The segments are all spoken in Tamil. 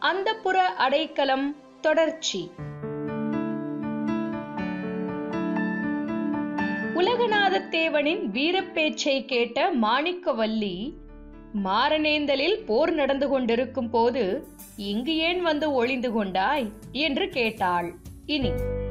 அந்தப்புற அடைக்கலம் தொடர்ச்சி உலகநாதத்தேவனின் வீரப்பேச்சை கேட்ட மாணிக்கவல்லி மாரணேந்தலில் போர் நடந்து கொண்டிருக்கும் போது இங்கு ஏன் வந்து ஒளிந்து கொண்டாய் என்று கேட்டாள் இனி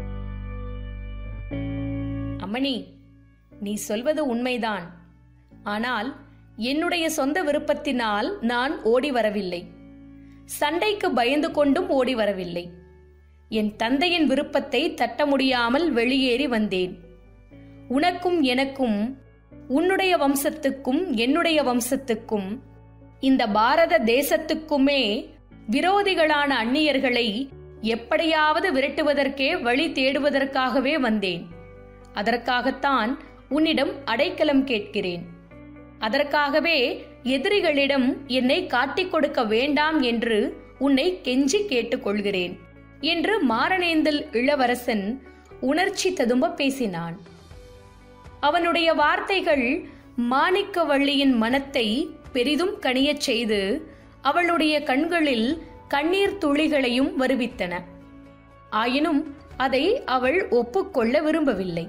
அம்மணி நீ சொல்வது உண்மைதான் ஆனால் என்னுடைய சொந்த விருப்பத்தினால் நான் ஓடி வரவில்லை சண்டைக்கு பயந்து கொண்டும் ஓடி வரவில்லை என் தந்தையின் விருப்பத்தை தட்ட முடியாமல் வெளியேறி வந்தேன் உனக்கும் எனக்கும் உன்னுடைய வம்சத்துக்கும் என்னுடைய வம்சத்துக்கும் இந்த பாரத தேசத்துக்குமே விரோதிகளான அந்நியர்களை எப்படியாவது விரட்டுவதற்கே வழி தேடுவதற்காகவே வந்தேன் அதற்காகத்தான் உன்னிடம் அடைக்கலம் கேட்கிறேன் அதற்காகவே எதிரிகளிடம் என்னை காட்டிக் கொடுக்க வேண்டாம் என்று உன்னை கெஞ்சி கேட்டுக்கொள்கிறேன் என்று மாரணேந்தல் இளவரசன் உணர்ச்சி ததும்ப பேசினான் அவனுடைய வார்த்தைகள் மாணிக்கவள்ளியின் மனத்தை பெரிதும் கனியச் செய்து அவளுடைய கண்களில் கண்ணீர் துளிகளையும் வருவித்தன ஆயினும் அதை அவள் ஒப்புக்கொள்ள விரும்பவில்லை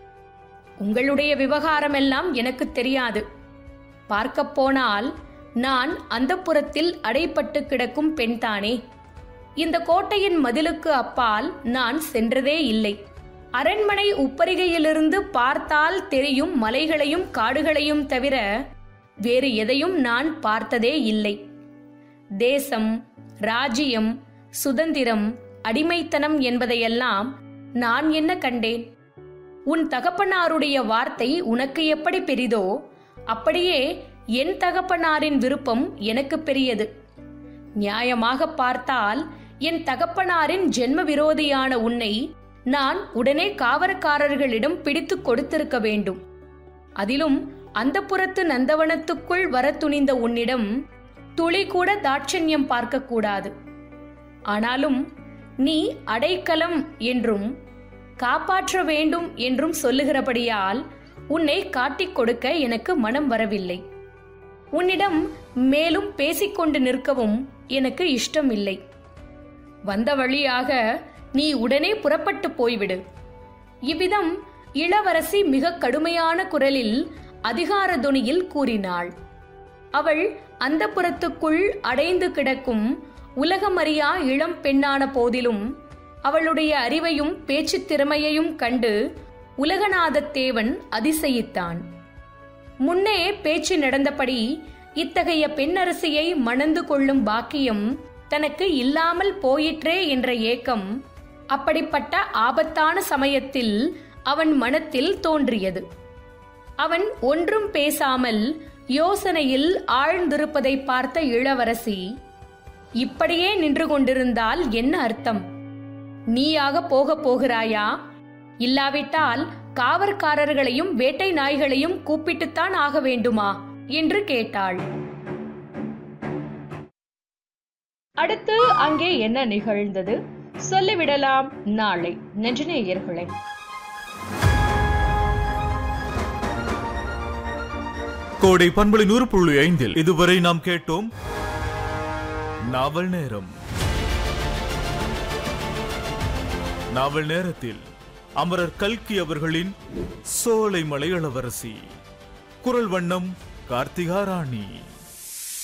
உங்களுடைய விவகாரமெல்லாம் எனக்கு தெரியாது பார்க்கப் போனால் நான் அந்த புறத்தில் அடைப்பட்டு கிடக்கும் பெண்தானே இந்த கோட்டையின் மதிலுக்கு அப்பால் நான் சென்றதே இல்லை அரண்மனை உப்பரிகையிலிருந்து பார்த்தால் தெரியும் மலைகளையும் காடுகளையும் தவிர வேறு எதையும் நான் பார்த்ததே இல்லை தேசம் ராஜ்யம் சுதந்திரம் அடிமைத்தனம் என்பதையெல்லாம் நான் என்ன கண்டேன் உன் தகப்பனாருடைய வார்த்தை உனக்கு எப்படி பெரிதோ அப்படியே என் தகப்பனாரின் விருப்பம் எனக்கு பெரியது நியாயமாக பார்த்தால் என் தகப்பனாரின் ஜென்ம விரோதியான உன்னை நான் உடனே காவற்காரர்களிடம் பிடித்து கொடுத்திருக்க வேண்டும் அதிலும் அந்த புறத்து நந்தவனத்துக்குள் வர துணிந்த உன்னிடம் துளி கூட தாட்சண்யம் பார்க்கக்கூடாது ஆனாலும் நீ அடைக்கலம் என்றும் காப்பாற்ற வேண்டும் என்றும் சொல்லுகிறபடியால் உன்னை காட்டிக் கொடுக்க எனக்கு மனம் வரவில்லை உன்னிடம் மேலும் பேசிக்கொண்டு நிற்கவும் எனக்கு இஷ்டம் இல்லை வந்த வழியாக நீ உடனே புறப்பட்டு போய்விடு இவ்விதம் இளவரசி மிக கடுமையான குரலில் அதிகார துணியில் கூறினாள் அவள் அந்த புறத்துக்குள் அடைந்து கிடக்கும் உலகமறியா இளம் பெண்ணான போதிலும் அவளுடைய அறிவையும் பேச்சுத் திறமையையும் கண்டு உலகநாதத்தேவன் அதிசயித்தான் முன்னே பேச்சு நடந்தபடி இத்தகைய பெண்ணரசியை மணந்து கொள்ளும் பாக்கியம் தனக்கு இல்லாமல் போயிற்றே என்ற ஏக்கம் அப்படிப்பட்ட ஆபத்தான சமயத்தில் அவன் மனத்தில் தோன்றியது அவன் ஒன்றும் பேசாமல் யோசனையில் ஆழ்ந்திருப்பதை பார்த்த இளவரசி இப்படியே நின்று கொண்டிருந்தால் என்ன அர்த்தம் நீயாக போகப் போகிறாயா இல்லாவிட்டால் காவற்காரர்களையும் வேட்டை நாய்களையும் கூப்பிட்டுத்தான் ஆக வேண்டுமா என்று கேட்டாள் அடுத்து அங்கே என்ன நிகழ்ந்தது சொல்லிவிடலாம் நாளை நெஞ்சநேயர்களே கோடை பண்பலை நூறு புள்ளி ஐந்தில் இதுவரை நாம் கேட்டோம் நாவல் நேரம் நாவல் நேரத்தில் அமரர் கல்கி அவர்களின் சோலை மலை இளவரசி குரல் வண்ணம் கார்த்திகா ராணி